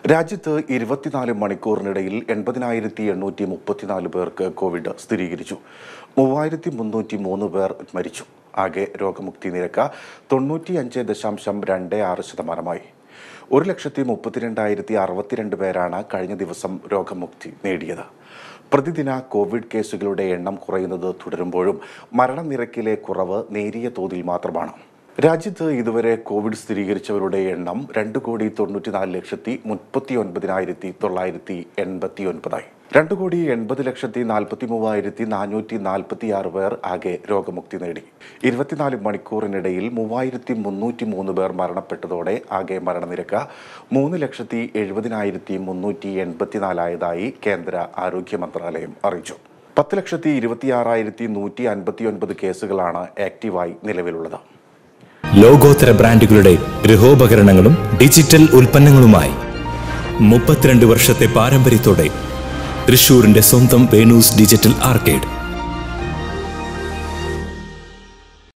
രാജ്യത്ത് ഇരുപത്തിനാല് മണിക്കൂറിനിടയിൽ എൺപതിനായിരത്തി എണ്ണൂറ്റി മുപ്പത്തിനാല് പേർക്ക് കോവിഡ് സ്ഥിരീകരിച്ചു മൂവായിരത്തി മുന്നൂറ്റി മൂന്ന് പേർ മരിച്ചു ആകെ രോഗമുക്തി നിരക്ക് തൊണ്ണൂറ്റിയഞ്ച് ദശാംശം രണ്ട് ആറ് ശതമാനമായി ഒരു ലക്ഷത്തി മുപ്പത്തിരണ്ടായിരത്തി അറുപത്തിരണ്ട് പേരാണ് കഴിഞ്ഞ ദിവസം രോഗമുക്തി നേടിയത് പ്രതിദിന കോവിഡ് കേസുകളുടെ എണ്ണം കുറയുന്നത് തുടരുമ്പോഴും മരണനിരക്കിലെ കുറവ് നേരിയ തോതിൽ മാത്രമാണ് രാജ്യത്ത് ഇതുവരെ കോവിഡ് സ്ഥിരീകരിച്ചവരുടെ എണ്ണം രണ്ട് കോടി തൊണ്ണൂറ്റിനാല് ലക്ഷത്തി മുപ്പത്തി ഒൻപതിനായിരത്തി തൊള്ളായിരത്തി എൺപത്തി ഒൻപതായി രണ്ട് കോടി എൺപത് ലക്ഷത്തി നാൽപ്പത്തി മൂവായിരത്തി നാനൂറ്റി നാൽപ്പത്തി ആറ് പേർ ആകെ രോഗമുക്തി നേടി ഇരുപത്തിനാല് മണിക്കൂറിനിടയിൽ മൂവായിരത്തി മുന്നൂറ്റി മൂന്ന് പേർ മരണപ്പെട്ടതോടെ ആകെ മരണനിരക്ക് മൂന്ന് ലക്ഷത്തി എഴുപതിനായിരത്തി മുന്നൂറ്റി എൺപത്തിനാലായതായി കേന്ദ്ര ആരോഗ്യ മന്ത്രാലയം അറിയിച്ചു പത്ത് ലക്ഷത്തി ഇരുപത്തിയാറായിരത്തി നൂറ്റി അൻപത്തി ഒൻപത് കേസുകളാണ് ആക്റ്റീവായി നിലവിലുള്ളത് ലോകോത്തര ബ്രാൻഡുകളുടെ ഗൃഹോപകരണങ്ങളും ഡിജിറ്റൽ ഉൽപ്പന്നങ്ങളുമായി മുപ്പത്തിരണ്ട് വർഷത്തെ പാരമ്പര്യത്തോടെ തൃശൂരിന്റെ സ്വന്തം വേണൂസ് ഡിജിറ്റൽ ആർക്കേഡ്